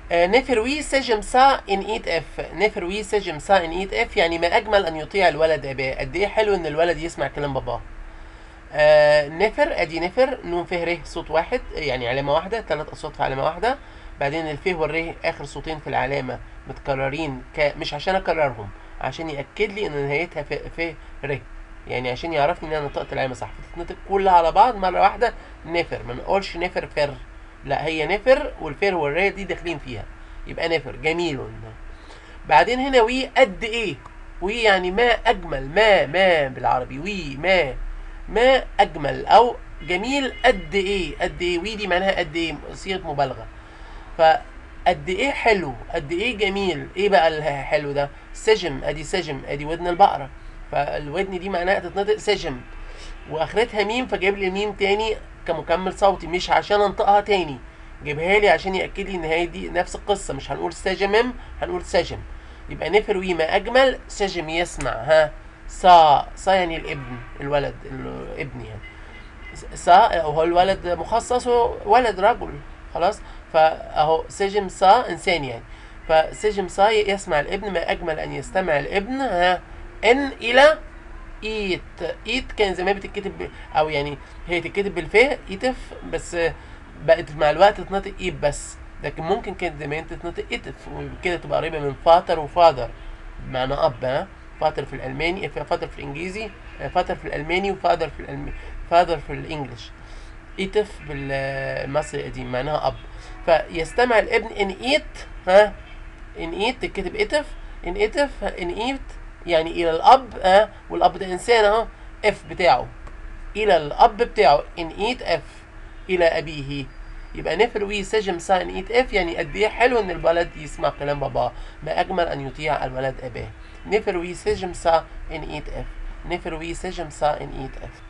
آه، نفر وي سجم سا ان ايت اف نفر وي سجم سا ان ايت اف يعني ما اجمل ان يطيع الولد اباه قد ايه حلو ان الولد يسمع كلام باباه آه نفر ادي نفر نون فيه ره صوت واحد يعني علامه واحده ثلاث اصوات في علامه واحده بعدين الفيه والره اخر صوتين في العلامه متكررين ك... مش عشان اكررهم عشان ياكد لي ان نهايتها في, في ر يعني عشان يعرفني ان انا نطقت العلامه صح فتتنطق كلها على بعض مره واحده نفر ما نقولش نفر فر لا هي نفر والفر والره دي داخلين فيها يبقى نفر جميل بعدين هنا وي قد ايه وي يعني ما اجمل ما ما بالعربي وي ما ما اجمل او جميل قد ايه قد ايه وي دي معناها قد ايه صيغه مبالغه فقد ايه حلو قد ايه جميل ايه بقى الحلو ده سجم ادي سجم ادي ودن البقره فالودن دي معناها تتنطق سجم واخرتها ميم فجايب لي الميم تاني كمكمل صوتي مش عشان انطقها تاني جيبها لي عشان ياكد لي ان هي دي نفس القصه مش هنقول سجمم هنقول سجم يبقى نفر وي ما اجمل سجم يسمع ها صا صا يعني الابن الولد الابن يعني صا وهو الولد مخصص هو ولد رجل خلاص فاهو سجم صا انسان يعني فسجم صا يسمع الابن ما اجمل ان يستمع الابن ها ان الى ايت ايت كان زمان بتتكتب ب... او يعني هي تتكتب بالفاء ايتف بس بقت مع الوقت تتنطق ايب بس لكن ممكن كانت زمان تتنطق اتف وكده تبقى قريبه من فاتر وفادر بمعنى اب ها فاتر في الالماني فاتر في الانجليزي فاتر في الالماني وفادر في الألم... فادر في الانجليش ايتف بالمصري القديم معناها اب فيستمع الابن ان ايت ها ان ايت تتكتب اتف ان اتف ان ايت يعني الى الاب ها والاب ده انسان اهو اف بتاعه الى الاب بتاعه ان ايت اف الى ابيه يبقى نفر وي سجم سا ان ايت اف يعني قد ايه حلو ان الولد يسمع كلام باباه ما اجمل ان يطيع الولد اباه نفر وي سجم سا ان ايت اف نفر وي سجم سا ان ايت اف